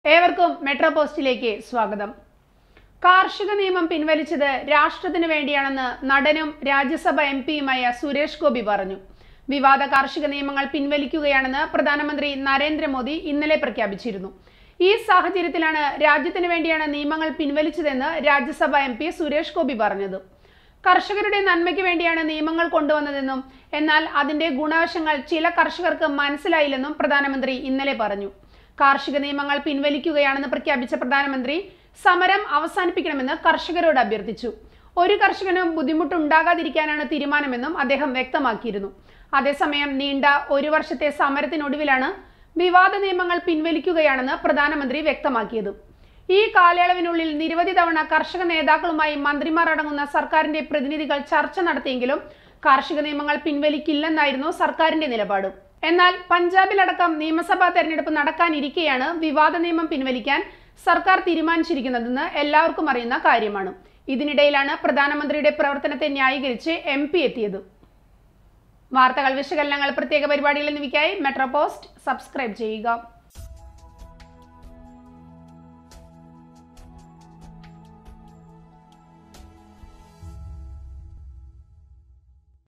ഏവർക്കും മെട്രോ പോസ്റ്റിലേക്ക് സ്വാഗതം കാർഷിക നിയമം പിൻവലിച്ചത് രാഷ്ട്രത്തിന് വേണ്ടിയാണെന്ന് നടനും രാജ്യസഭ എം പിയുമായ സുരേഷ് ഗോപി പറഞ്ഞു വിവാദ കാർഷിക നിയമങ്ങൾ പിൻവലിക്കുകയാണെന്ന് പ്രധാനമന്ത്രി നരേന്ദ്രമോദി ഇന്നലെ പ്രഖ്യാപിച്ചിരുന്നു ഈ സാഹചര്യത്തിലാണ് രാജ്യത്തിന് വേണ്ടിയാണ് നിയമങ്ങൾ പിൻവലിച്ചതെന്ന് രാജ്യസഭ എം പി സുരേഷ് ഗോപി പറഞ്ഞത് കർഷകരുടെ നന്മയ്ക്ക് വേണ്ടിയാണ് നിയമങ്ങൾ കൊണ്ടുവന്നതെന്നും എന്നാൽ അതിന്റെ ഗുണവശങ്ങൾ ചില കർഷകർക്ക് മനസ്സിലായില്ലെന്നും പ്രധാനമന്ത്രി ഇന്നലെ പറഞ്ഞു കാർഷിക നിയമങ്ങൾ പിൻവലിക്കുകയാണെന്ന് പ്രഖ്യാപിച്ച പ്രധാനമന്ത്രി സമരം അവസാനിപ്പിക്കണമെന്ന് കർഷകരോട് അഭ്യർത്ഥിച്ചു ഒരു കർഷകനും ബുദ്ധിമുട്ടുണ്ടാകാതിരിക്കാനാണ് തീരുമാനമെന്നും അദ്ദേഹം വ്യക്തമാക്കിയിരുന്നു അതേസമയം നീണ്ട ഒരു വർഷത്തെ സമരത്തിനൊടുവിലാണ് വിവാദ നിയമങ്ങൾ പിൻവലിക്കുകയാണെന്ന് പ്രധാനമന്ത്രി വ്യക്തമാക്കിയത് ഈ കാലയളവിനുള്ളിൽ നിരവധി തവണ കർഷക നേതാക്കളുമായി മന്ത്രിമാർ അടങ്ങുന്ന സർക്കാരിന്റെ പ്രതിനിധികൾ ചർച്ച നടത്തിയെങ്കിലും കാർഷിക നിയമങ്ങൾ പിൻവലിക്കില്ലെന്നായിരുന്നു സർക്കാരിന്റെ നിലപാട് എന്നാൽ പഞ്ചാബിലടക്കം നിയമസഭാ തെരഞ്ഞെടുപ്പ് നടക്കാനിരിക്കെയാണ് വിവാദ നിയമം പിൻവലിക്കാൻ സർക്കാർ തീരുമാനിച്ചിരിക്കുന്നതെന്ന് എല്ലാവർക്കും അറിയുന്ന കാര്യമാണ് ഇതിനിടയിലാണ് പ്രധാനമന്ത്രിയുടെ പ്രവർത്തനത്തെ ന്യായീകരിച്ച് എം പി എത്തിയത് വാർത്തകൾ വിശകലനങ്ങൾ പ്രത്യേക പരിപാടികൾ എന്നിവയ്ക്കായി മെട്രോ പോസ്റ്റ് സബ്സ്ക്രൈബ് ചെയ്യുക